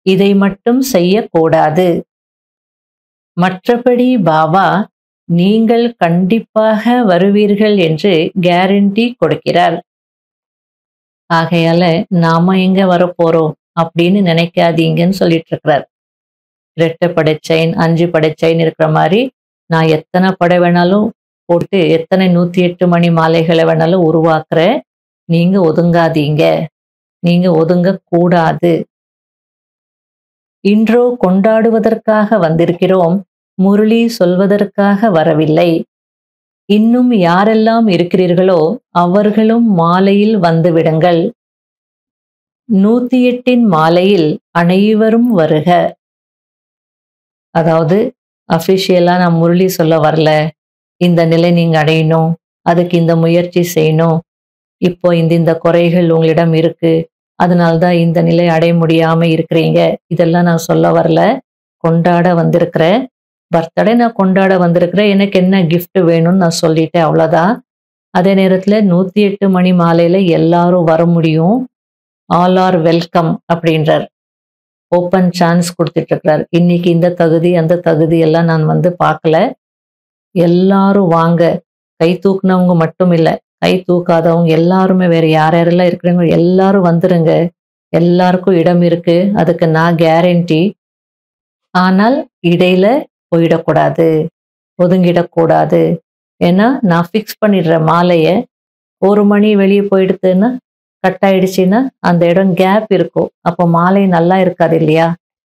இதை மட்டும் செய்யக்கூடாது மற்றபடி பாபா நீங்கள் கண்டிப்பாக வருவீர்கள் என்று கேரண்டி கொடுக்கிறார் ஆகையால நாம எங்க வரப்போறோம் அப்படின்னு நினைக்காதீங்கன்னு சொல்லிட்டு இருக்கிறார் ரெட்டை படை செயின் அஞ்சு படை செயின் இருக்கிற மாதிரி நான் எத்தனை படை வேணாலும் போட்டு எத்தனை நூத்தி எட்டு மணி மாலைகளை வேணாலும் உருவாக்குறேன் நீங்க ஒதுங்காதீங்க நீங்க ஒதுங்க கூடாது இன்றோ கொண்டாடுவதற்காக வந்திருக்கிறோம் முரளி சொல்வதற்காக வரவில்லை இன்னும் யாரெல்லாம் இருக்கிறீர்களோ அவர்களும் மாலையில் வந்துவிடுங்கள் நூத்தி எட்டின் மாலையில் அனைவரும் வருக அதாவது அபிஷியலா நான் முரளி சொல்ல வரல இந்த நிலை நீங்க அடையணும் அதுக்கு இந்த முயற்சி செய்யணும் இப்போ இந்த இந்த குறைகள் உங்களிடம் இருக்கு அதனால்தான் இந்த நிலை அடைய முடியாம இருக்கிறீங்க இதெல்லாம் நான் சொல்ல வரல கொண்டாட வந்திருக்கிறேன் பர்த்டே நான் கொண்டாட வந்திருக்கிறேன் எனக்கு என்ன gift வேணும்னு நான் சொல்லிட்டேன் அவ்வளோதான் அதே நேரத்தில் நூற்றி எட்டு மணி மாலையில் எல்லாரும் வர முடியும் ஆல் ஆர் வெல்கம் அப்படின்றார் ஓப்பன் சான்ஸ் கொடுத்துட்டு இருக்கிறார் இன்னைக்கு இந்த தகுதி அந்த தகுதி எல்லாம் நான் வந்து பார்க்கல எல்லாரும் வாங்க கை தூக்குனவங்க மட்டும் இல்லை கை தூக்காதவங்க எல்லாருமே வேற யார் யாரெல்லாம் இருக்கிறவங்க எல்லாரும் வந்துருங்க எல்லாருக்கும் இடம் இருக்கு அதுக்கு நான் கேரண்டி ஆனால் இடையில போயிடக்கூடாது ஒதுங்கிடக்கூடாது ஏன்னா நான் ஃபிக்ஸ் பண்ணிடுற மாலையை ஒரு மணி வெளியே போயிடுதுன்னா கட் ஆயிடுச்சுன்னா அந்த இடம் கேப் இருக்கும் அப்போ மாலை நல்லா இருக்காது இல்லையா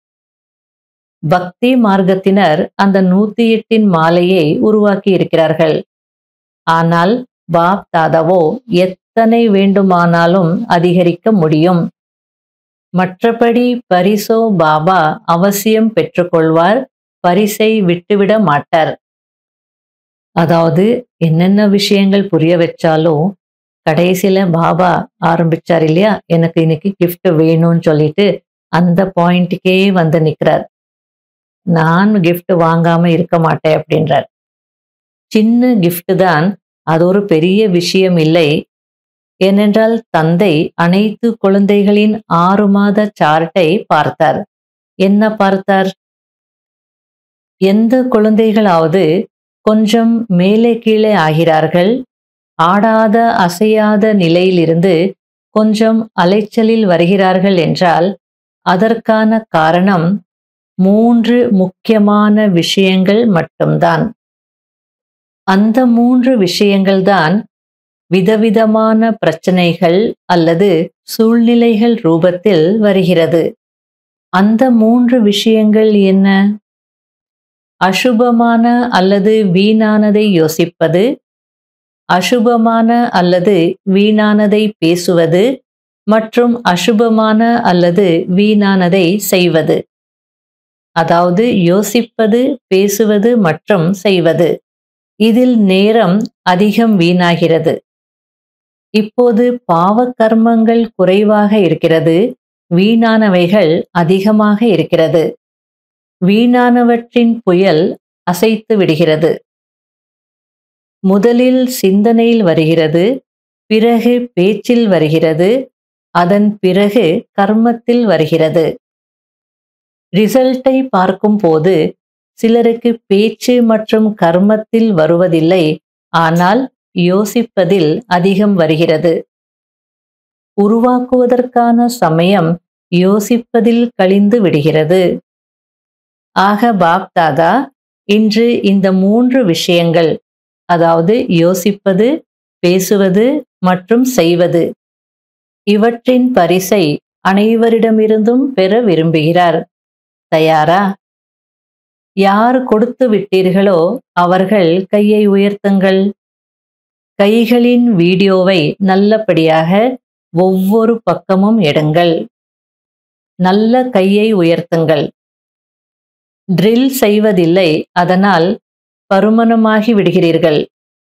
பக்தி மார்க்கத்தினர் அந்த நூத்தி எட்டின் மாலையை உருவாக்கி இருக்கிறார்கள் ஆனால் பாப் தாதாவோ எத்தனை வேண்டுமானாலும் அதிகரிக்க முடியும் மற்றபடி பரிசோ பாபா அவசியம் பெற்றுக்கொள்வார் பரிசை விட்டுவிட மாட்டார் அதாவது என்னென்ன விஷயங்கள் புரிய வச்சாலும் கடைசியில பாபா ஆரம்பிச்சார் இல்லையா எனக்கு இன்னைக்கு gift வேணும்னு சொல்லிட்டு அந்த பாயிண்ட்டுக்கே வந்து நிக்கிறார் நான் gift வாங்காம இருக்க மாட்டேன் அப்படின்றார் சின்ன gift தான் அது ஒரு பெரிய விஷயம் இல்லை ஏனென்றால் தந்தை அனைத்து குழந்தைகளின் ஆறு மாத சார்ட்டை பார்த்தார் என்ன பார்த்தார் எந்த குழந்தைகளாவது கொஞ்சம் மேலே கீழே ஆகிறார்கள் ஆடாத அசையாத நிலையிலிருந்து கொஞ்சம் அலைச்சலில் வருகிறார்கள் என்றால் அதற்கான காரணம் மூன்று முக்கியமான விஷயங்கள் மட்டும்தான் அந்த மூன்று விஷயங்கள்தான் விதவிதமான பிரச்சனைகள் அல்லது சூழ்நிலைகள் ரூபத்தில் வருகிறது அந்த மூன்று விஷயங்கள் என்ன அசுபமான அல்லது வீணானதை யோசிப்பது அசுபமான அல்லது வீணானதை பேசுவது மற்றும் அசுபமான அல்லது வீணானதை செய்வது அதாவது யோசிப்பது பேசுவது மற்றும் செய்வது இதில் நேரம் அதிகம் வீணாகிறது இப்போது பாவ கர்மங்கள் குறைவாக இருக்கிறது வீணானவைகள் அதிகமாக இருக்கிறது வீணானவற்றின் புயல் அசைத்து விடுகிறது முதலில் சிந்தனையில் வருகிறது பிறகு பேச்சில் வருகிறது அதன் பிறகு கர்மத்தில் வருகிறது ரிசல்ட்டை பார்க்கும் போது சிலருக்கு பேச்சு மற்றும் கர்மத்தில் வருவதில்லை ஆனால் யோசிப்பதில் அதிகம் வருகிறது உருவாக்குவதற்கான சமயம் யோசிப்பதில் கழிந்து விடுகிறது ஆக பாப் தாதா இன்று இந்த மூன்று விஷயங்கள் அதாவது யோசிப்பது பேசுவது மற்றும் செய்வது இவற்றின் பரிசை அனைவரிடமிருந்தும் பெற விரும்புகிறார் தயாரா யார் கொடுத்து விட்டீர்களோ அவர்கள் கையை உயர்த்துங்கள் கைகளின் வீடியோவை நல்லபடியாக ஒவ்வொரு பக்கமும் எடுங்கள் நல்ல கையை உயர்த்துங்கள் ட்ரில் செய்வதில்லை அதனால் பருமனமாகி விடுகிறீர்கள்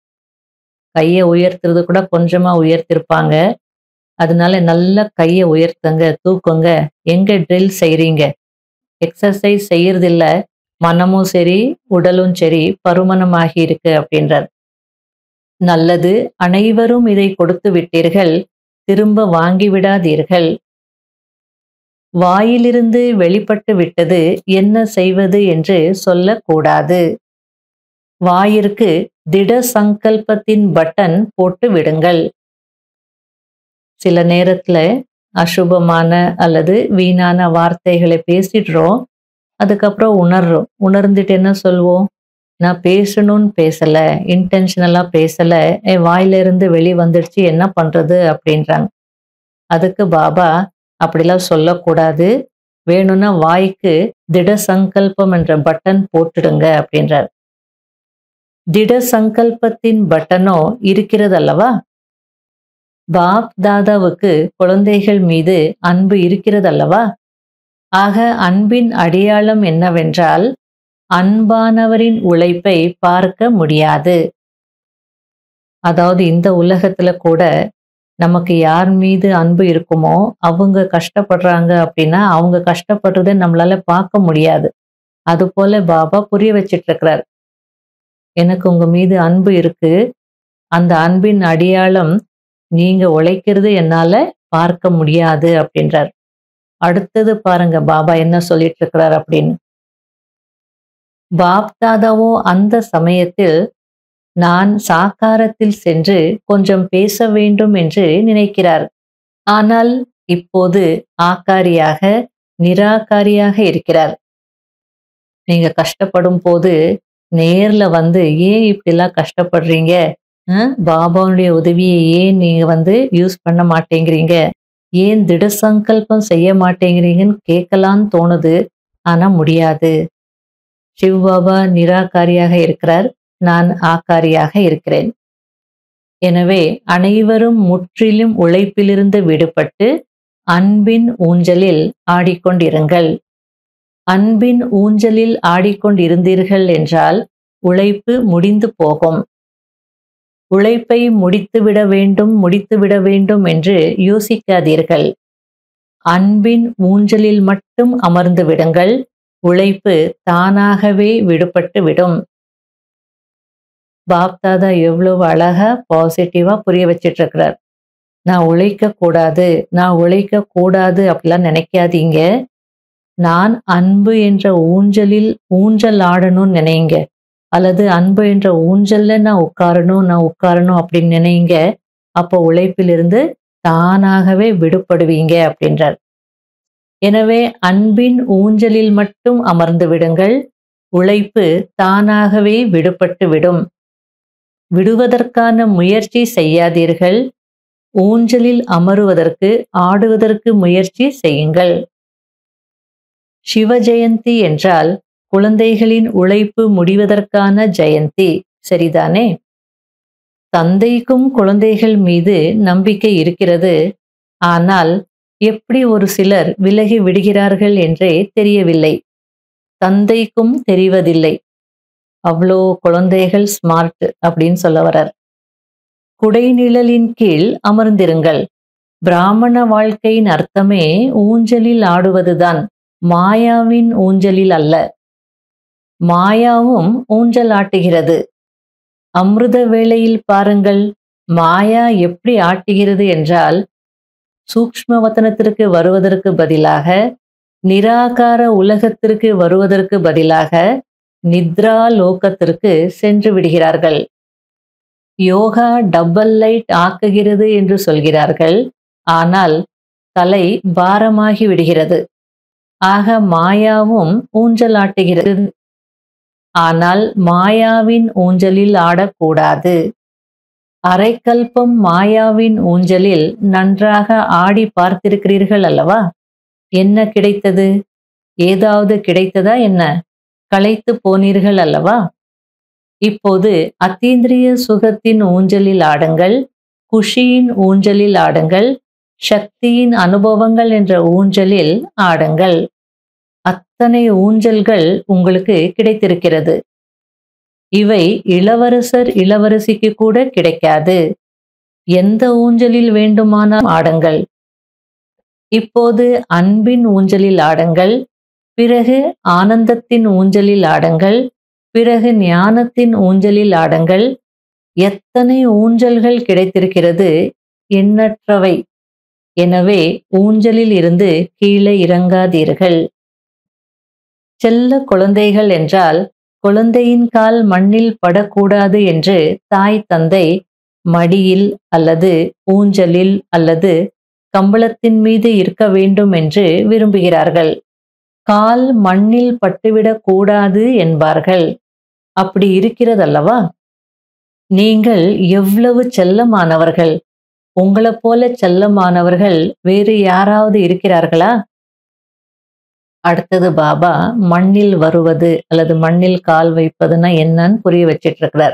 கையை உயர்த்துறது கூட கொஞ்சமா உயர்த்திருப்பாங்க அதனால நல்ல கையை உயர்த்துங்க தூக்குங்க எங்க ட்ரில் செய்றீங்க எக்ஸசைஸ் செய்யறதில்ல மனமும் சரி உடலும் சரி பருமனமாகி இருக்கு அப்படின்றார் நல்லது அனைவரும் இதை கொடுத்து விட்டீர்கள் திரும்ப வாங்கி விடாதீர்கள் வாயிலிருந்து வெளிப்பட்டு விட்டது என்ன செய்வது என்று சொல்லக்கூடாது வாயிற்கு திட சங்கல்பத்தின் பட்டன் போட்டு விடுங்கள் சில நேரத்துல அசுபமான அல்லது வீணான வார்த்தைகளை பேசிடுறோம் அதுக்கப்புறம் உணர்றோம் உணர்ந்துட்டு என்ன சொல்வோம் நான் பேசணும்னு பேசல இன்டென்ஷனலா பேசல என் வாயிலிருந்து வெளி வந்துடுச்சு என்ன பண்றது அப்படின்றாங்க அதுக்கு பாபா அப்படிலாம் சொல்லக்கூடாது வேணும்னா வாய்க்கு திட சங்கல்பம் என்ற பட்டன் போட்டுடுங்க அப்படின்றார் திட சங்கல்பத்தின் பட்டனோ இருக்கிறது அல்லவா பாப் தாதாவுக்கு குழந்தைகள் மீது அன்பு இருக்கிறது அல்லவா ஆக அன்பின் அடையாளம் என்னவென்றால் அன்பானவரின் உழைப்பை பார்க்க முடியாது அதாவது இந்த உலகத்துல கூட நமக்கு யார் மீது அன்பு இருக்குமோ அவங்க கஷ்டப்படுறாங்க அப்படின்னா அவங்க கஷ்டப்படுறதை நம்மளால பார்க்க முடியாது அது போல பாபா புரிய வச்சிட்டு இருக்கிறார் எனக்கு உங்க மீது அன்பு இருக்கு அந்த அன்பின் அடையாளம் நீங்க உழைக்கிறது என்னால பார்க்க முடியாது அப்படின்றார் அடுத்தது பாருங்க பாபா என்ன சொல்லிட்டு இருக்கிறார் அப்படின்னு பாப் தாதாவோ அந்த சமயத்தில் நான் சாக்காரத்தில் சென்று கொஞ்சம் பேச வேண்டும் என்று நினைக்கிறார் ஆனால் இப்போது ஆக்காரியாக நிராகாரியாக இருக்கிறார் நீங்க கஷ்டப்படும் போது நேர்ல வந்து ஏன் இப்படிலாம் கஷ்டப்படுறீங்க அஹ், பாபாவுடைய உதவியை ஏன் நீங்க வந்து யூஸ் பண்ண மாட்டேங்கிறீங்க ஏன் திட சங்கல்பம் செய்ய மாட்டேங்கிறீங்கன்னு கேட்கலான்னு தோணுது ஆனா முடியாது சிவ் பாபா நிராகாரியாக இருக்கிறார் நான் ஆக்காரியாக இருக்கிறேன் எனவே அனைவரும் முற்றிலும் உழைப்பிலிருந்து விடுபட்டு அன்பின் ஊஞ்சலில் ஆடிக்கொண்டிருங்கள் அன்பின் ஊஞ்சலில் ஆடிக்கொண்டிருந்தீர்கள் என்றால் உழைப்பு முடிந்து போகும் உழைப்பை முடித்துவிட வேண்டும் முடித்துவிட வேண்டும் என்று யோசிக்காதீர்கள் அன்பின் ஊஞ்சலில் மட்டும் அமர்ந்து விடுங்கள் உழைப்பு தானாகவே விடுபட்டு விடும் பாப்தாதா எவ்வளவு அழகா பாசிட்டிவா புரிய வச்சிட்டு இருக்கிறார் நான் உழைக்க கூடாது நான் உழைக்க கூடாது அப்படிலாம் நினைக்காதீங்க நான் அன்பு என்ற ஊஞ்சலில் ஊஞ்சல் ஆடணும்னு நினைங்க அல்லது அன்பு என்ற ஊஞ்சல்ல நான் உட்காரணும் நான் உட்காரணும் அப்படின்னு நினைங்க அப்போ உழைப்பிலிருந்து தானாகவே விடுபடுவீங்க அப்படின்றார் எனவே அன்பின் ஊஞ்சலில் மட்டும் அமர்ந்து விடுங்கள் உழைப்பு தானாகவே விடுபட்டு விடும் விடுவதற்கான முயற்சி செய்யாதீர்கள் ஊஞ்சலில் அமருவதற்கு ஆடுவதற்கு முயற்சி செய்யுங்கள் சிவ ஜெயந்தி என்றால் குழந்தைகளின் உழைப்பு முடிவதற்கான ஜெயந்தி சரிதானே தந்தைக்கும் குழந்தைகள் மீது நம்பிக்கை இருக்கிறது ஆனால் எப்படி ஒரு சிலர் விலகி விடுகிறார்கள் என்றே தெரியவில்லை தந்தைக்கும் தெரிவதில்லை அவ்வளோ குழந்தைகள் ஸ்மார்ட் அப்படின்னு சொல்ல வரார் குடைநிழலின் கீழ் அமர்ந்திருங்கள் பிராமண வாழ்க்கையின் அர்த்தமே ஊஞ்சலில் ஆடுவதுதான் மாயாவின் ஊஞ்சலில் அல்ல மாயாவும் ஊஞ்சல் ஆட்டுகிறது அமிர்த வேளையில் பாருங்கள் மாயா எப்படி ஆட்டுகிறது என்றால் சூக்ஷ்ம வதனத்திற்கு வருவதற்கு பதிலாக நிராகார உலகத்திற்கு வருவதற்கு பதிலாக நித்ரா லோகத்திற்கு சென்று விடுகிறார்கள் யோகா டபுள் லைட் ஆக்குகிறது என்று சொல்கிறார்கள் ஆனால் தலை பாரமாகி விடுகிறது ஆக மாயாவும் ஊஞ்சல் ஆட்டுகிறது ஆனால் மாயாவின் ஊஞ்சலில் ஆடக்கூடாது அரைக்கல்பம் மாயாவின் ஊஞ்சலில் நன்றாக ஆடி பார்த்திருக்கிறீர்கள் அல்லவா என்ன கிடைத்தது ஏதாவது கிடைத்ததா என்ன களைத்து போனீர்கள் அல்லவா இப்போது அத்தீந்திரிய சுகத்தின் ஊஞ்சலில் ஆடுங்கள் குஷியின் ஊஞ்சலில் ஆடுங்கள் சக்தியின் அனுபவங்கள் என்ற ஊஞ்சலில் ஆடுங்கள் அத்தனை ஊஞ்சல்கள் உங்களுக்கு கிடைத்திருக்கிறது இவை இளவரசர் இளவரசிக்கு கூட கிடைக்காது எந்த ஊஞ்சலில் வேண்டுமானால் ஆடுங்கள் இப்போது அன்பின் ஊஞ்சலில் ஆடுங்கள் பிறகு ஆனந்தத்தின் ஊஞ்சலில் ஆடுங்கள் பிறகு ஞானத்தின் ஊஞ்சலில் ஆடுங்கள் எத்தனை ஊஞ்சல்கள் கிடைத்திருக்கிறது எண்ணற்றவை எனவே ஊஞ்சலில் இருந்து கீழே இறங்காதீர்கள் செல்ல குழந்தைகள் என்றால் குழந்தையின் கால் மண்ணில் படக்கூடாது என்று தாய் தந்தை மடியில் அல்லது ஊஞ்சலில் அல்லது கம்பளத்தின் மீது இருக்க வேண்டும் என்று விரும்புகிறார்கள் கால் மண்ணில் பட்டுவிடக் கூடாது என்பார்கள் அப்படி இருக்கிறதல்லவா நீங்கள் எவ்வளவு செல்லமானவர்கள் உங்களைப் போல செல்லமானவர்கள் வேறு யாராவது இருக்கிறார்களா அடுத்தது பாபா மண்ணில் வருவது அல்லது மண்ணில் கால் வைப்பதுன்னா என்னன்னு புரிய வச்சிட்டு இருக்கிறார்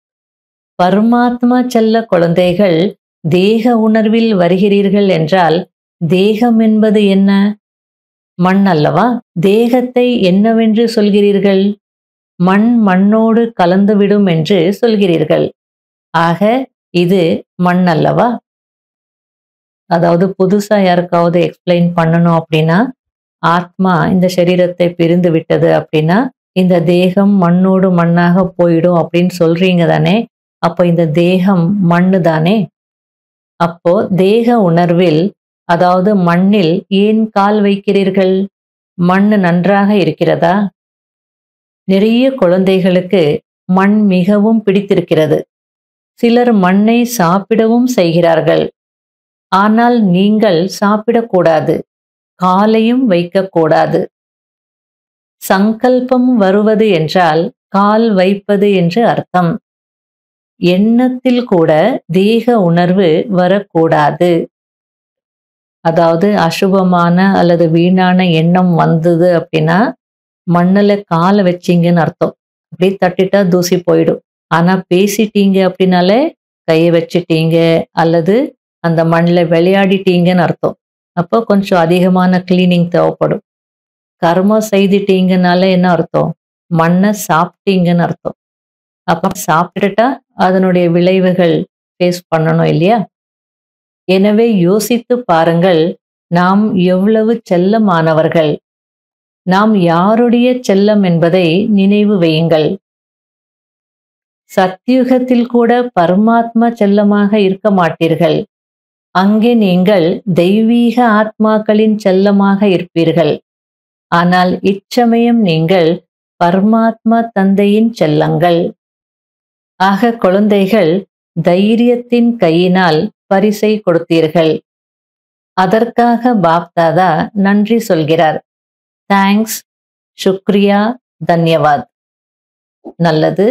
பரமாத்மா செல்ல குழந்தைகள் தேக உணர்வில் வருகிறீர்கள் என்றால் தேகம் என்பது என்ன மண் அல்லவா தேகத்தை என்னவென்று சொல்கிறீர்கள் மண் மண்ணோடு கலந்துவிடும் என்று சொல்கிறீர்கள் ஆக இது மண் அல்லவா அதாவது புதுசா யாருக்காவது எக்ஸ்பிளைன் பண்ணணும் அப்படின்னா ஆத்மா இந்த சரீரத்தை பிரிந்து விட்டது அப்படின்னா இந்த தேகம் மண்ணோடு மண்ணாக போயிடும் அப்படின்னு சொல்றீங்க தானே அப்போ இந்த தேகம் மண்ணு தானே அப்போ தேக உணர்வில் அதாவது மண்ணில் ஏன் கால் வைக்கிறீர்கள் மண் நன்றாக இருக்கிறதா நிறைய குழந்தைகளுக்கு மண் மிகவும் பிடித்திருக்கிறது சிலர் மண்ணை சாப்பிடவும் செய்கிறார்கள் ஆனால் நீங்கள் சாப்பிடக்கூடாது காலையும் வைக்கக்கூடாது சங்கல்பம் வருவது என்றால் கால் வைப்பது என்று அர்த்தம் எண்ணத்தில் கூட தேக உணர்வு வரக்கூடாது அதாவது அசுபமான அல்லது வீணான எண்ணம் வந்தது அப்படின்னா மண்ணில் காலை வச்சிங்கன்னு அர்த்தம் அப்படி தட்டிட்டா தூசி போயிடும் ஆனா பேசிட்டீங்க அப்படின்னாலே கையை வச்சிட்டீங்க அல்லது அந்த மண்ணில் விளையாடிட்டீங்கன்னு அர்த்தம் அப்போ கொஞ்சம் அதிகமான கிளீனிங் தேவைப்படும் கர்மம் செய்துட்டீங்கனால என்ன அர்த்தம் மண்ணை சாப்பிட்டீங்கன்னு அர்த்தம் அப்ப சாப்பிட்டுட்டா அதனுடைய விளைவுகள் ஃபேஸ் பண்ணணும் இல்லையா எனவே யோசித்து பாருங்கள் நாம் எவ்வளவு செல்லமானவர்கள் நாம் யாருடைய செல்லம் என்பதை நினைவு வையுங்கள் சத்தியுகத்தில் கூட பரமாத்மா செல்லமாக இருக்க மாட்டீர்கள் அங்கே நீங்கள் தெய்வீக ஆத்மாக்களின் செல்லமாக இருப்பீர்கள் ஆனால் இச்சமயம் நீங்கள் பரமாத்மா தந்தையின் செல்லங்கள் ஆக குழந்தைகள் தைரியத்தின் கையினால் பரிசை கொடுத்தீர்கள் அதற்காக பாப்தாதா நன்றி சொல்கிறார் தேங்க்ஸ் சுக்ரியா தன்யவாத் நல்லது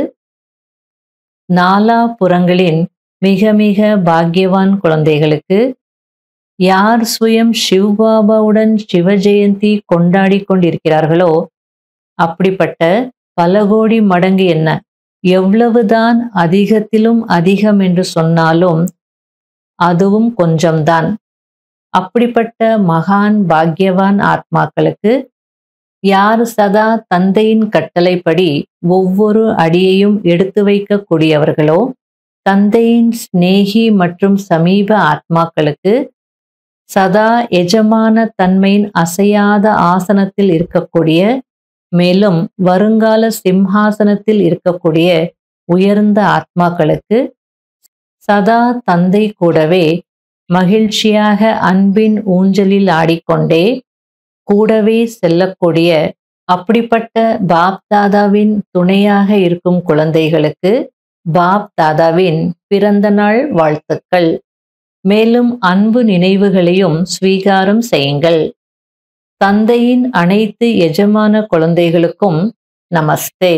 நாலா புறங்களின் மிக மிக பாக்கியவான் குழந்தைகளுக்கு யார் சுயம் சிவ்பாபாவுடன் சிவ ஜெயந்தி கொண்டாடி கொண்டிருக்கிறார்களோ அப்படிப்பட்ட பல கோடி மடங்கு என்ன எவ்வளவுதான் அதிகத்திலும் அதிகம் என்று சொன்னாலும் அதுவும் கொஞ்சம்தான் அப்படிப்பட்ட மகான் பாக்கியவான் ஆத்மாக்களுக்கு யார் சதா தந்தையின் கட்டளைப்படி ஒவ்வொரு அடியையும் எடுத்து வைக்கக்கூடியவர்களோ தந்தையின் சிநேகி மற்றும் சமீப ஆத்மாக்களுக்கு சதா எஜமான தன்மையின் அசையாத ஆசனத்தில் இருக்கக்கூடிய மேலும் வருங்கால சிம்ஹாசனத்தில் இருக்கக்கூடிய உயர்ந்த ஆத்மாக்களுக்கு சதா தந்தை கூடவே மகிழ்ச்சியாக அன்பின் ஊஞ்சலில் ஆடிக்கொண்டே கூடவே செல்லக்கூடிய அப்படிப்பட்ட பாப் தாதாவின் துணையாக இருக்கும் குழந்தைகளுக்கு பாப் தாதாவின் பிறந்த நாள் வாழ்த்துக்கள் மேலும் அன்பு நினைவுகளையும் ஸ்வீகாரம் செய்யுங்கள் தந்தையின் அனைத்து எஜமான குழந்தைகளுக்கும் நமஸ்தே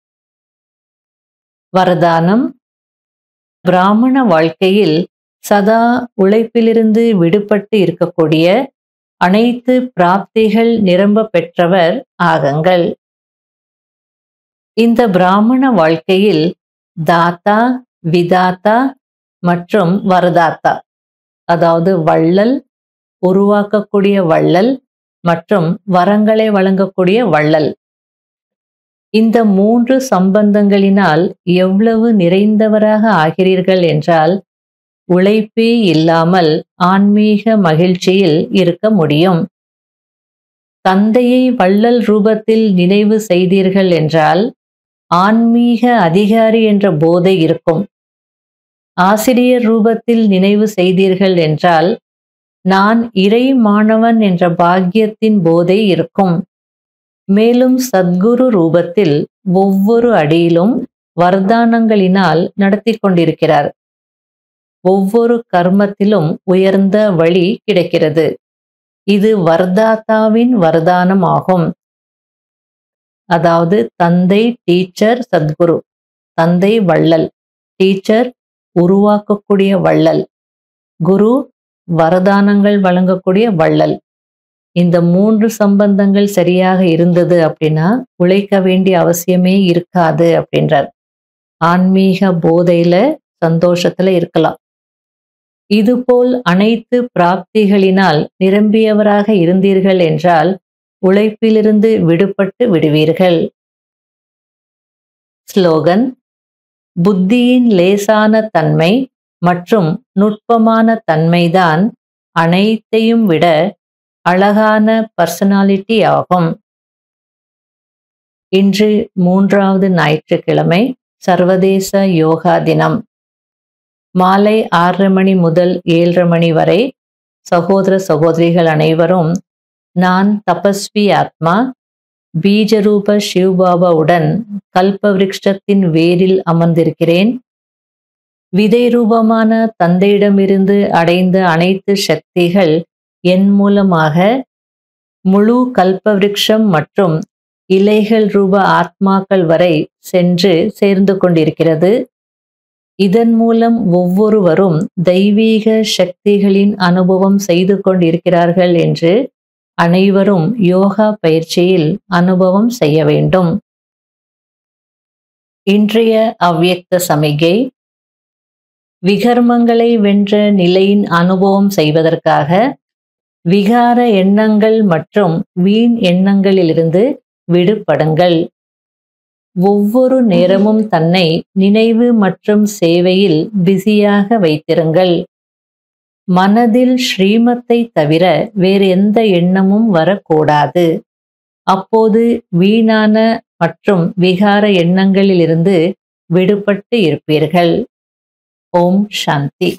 வரதானம் பிராமண வாழ்க்கையில் சதா உழைப்பிலிருந்து விடுபட்டு இருக்கக்கூடிய அனைத்து பிராப்திகள் நிரம்ப பெற்றவர் ஆகுங்கள் இந்த பிராமண வாழ்க்கையில் தாத்தா விதாத்தா மற்றும் வரதாத்தா அதாவது வள்ளல் உருவாக்கக்கூடிய வள்ளல் மற்றும் வரங்களை வழங்கக்கூடிய வள்ளல் இந்த மூன்று சம்பந்தங்களினால் எவ்வளவு நிறைந்தவராக ஆகிறீர்கள் என்றால் உழைப்பே இல்லாமல் ஆன்மீக மகிழ்ச்சியில் இருக்க முடியும் தந்தையை வள்ளல் ரூபத்தில் நினைவு செய்தீர்கள் என்றால் ஆன்மீக அதிகாரி என்ற போதை இருக்கும் ஆசிரியர் ரூபத்தில் நினைவு செய்தீர்கள் என்றால் நான் இறை மாணவன் என்ற பாக்கியத்தின் போதே இருக்கும் மேலும் சத்குரு ரூபத்தில் ஒவ்வொரு அடியிலும் வர்தானங்களினால் நடத்தி கொண்டிருக்கிறார் ஒவ்வொரு கர்மத்திலும் உயர்ந்த வழி கிடைக்கிறது இது வர்தாத்தாவின் வரதானம் ஆகும் அதாவது தந்தை டீச்சர் சத்குரு தந்தை வள்ளல் டீச்சர் உருவாக்கக்கூடிய வள்ளல் குரு வரதானங்கள் வழங்கக்கூடிய வள்ளல் இந்த மூன்று சம்பந்தங்கள் சரியாக இருந்தது அப்படின்னா உழைக்க வேண்டிய அவசியமே இருக்காது அப்படின்றார் ஆன்மீக போதையில சந்தோஷத்துல இருக்கலாம் இதுபோல் அனைத்து பிராப்திகளினால் நிரம்பியவராக இருந்தீர்கள் என்றால் உழைப்பிலிருந்து விடுபட்டு விடுவீர்கள் ஸ்லோகன் புத்தியின் லேசான தன்மை மற்றும் நுட்பமான தன்மைதான் அனைத்தையும் விட அழகான பர்சனாலிட்டி ஆகும் இன்று மூன்றாவது ஞாயிற்றுக்கிழமை சர்வதேச யோகா தினம் மாலை ஆறரை மணி முதல் ஏழரை மணி வரை சகோதர சகோதரிகள் அனைவரும் நான் தபஸ்வி ஆத்மா பீஜரூப சிவ்பாபாவுடன் கல்ப விருட்சத்தின் வேரில் அமர்ந்திருக்கிறேன் விதை ரூபமான தந்தையிடமிருந்து அடைந்த அனைத்து சக்திகள் என் மூலமாக முழு கல்பவிருட்சம் மற்றும் இலைகள் ரூப ஆத்மாக்கள் வரை சென்று சேர்ந்து கொண்டிருக்கிறது இதன் மூலம் ஒவ்வொருவரும் தெய்வீக சக்திகளின் அனுபவம் செய்து கொண்டிருக்கிறார்கள் என்று அனைவரும் யோகா பயிற்சியில் அனுபவம் செய்ய வேண்டும் இன்றைய அவ்வியக்த சமிகை விகர்மங்களை வென்ற நிலையின் அனுபவம் செய்வதற்காக விகார எண்ணங்கள் மற்றும் வீண் எண்ணங்களிலிருந்து விடுபடுங்கள் ஒவ்வொரு நேரமும் தன்னை நினைவு மற்றும் சேவையில் பிஸியாக வைத்திருங்கள் மனதில் ஸ்ரீமத்தை தவிர வேறு எந்த எண்ணமும் வரக்கூடாது அப்போது வீணான மற்றும் விகார எண்ணங்களிலிருந்து விடுபட்டு இருப்பீர்கள் ஓம் சாந்தி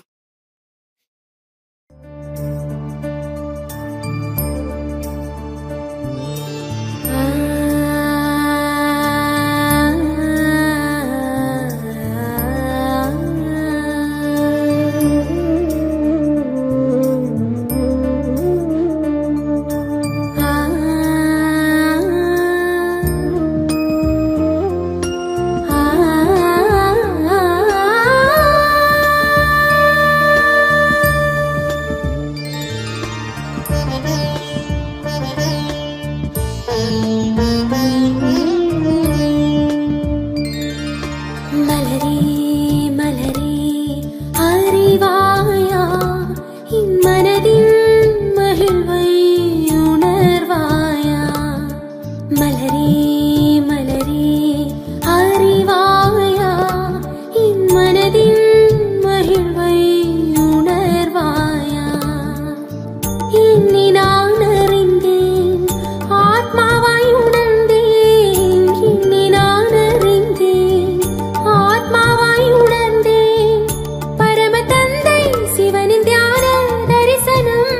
மலரே மலரே அறிவாயா இம்மனதின் மகிழ்வை உணர்வாயா மலரே மலரே அறிவாயா இம்மனதின் மகிழ்வை உணர்வாயா இன்னி நான் அறிந்தேன் ஆத்மாவாய் உணர்ந்தேன் இன்னி நான் அறிந்தேன் ஆத்மாவாய் உணர்ந்தேன் பரம தந்தை சிவனின் தியான தரிசனம்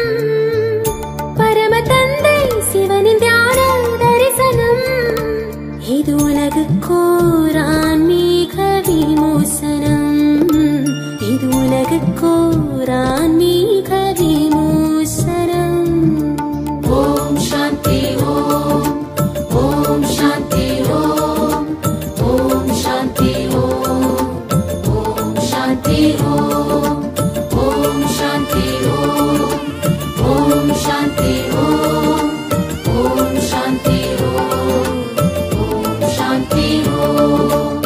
பரம தந்தை சிவனின் தியான தரிசனம் இது உலகுக்கோர் ஆன்மீக விமோசனம் இது உலகுக்கோர் ஆன்மீக விமோசனம் ஓம் சாந்தி ஓம் ஓம் சாந்தி ஓம் ஓம் சாந்தி ஓம் ஓம் சாந்தி ஓம் ஓம் சாந்தி ஓம் ஓம் சாந்தி ஓம் ஓம் சாந்தி ஓம் ஓம் சாந்தி ஓம்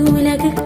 உலகுக்கு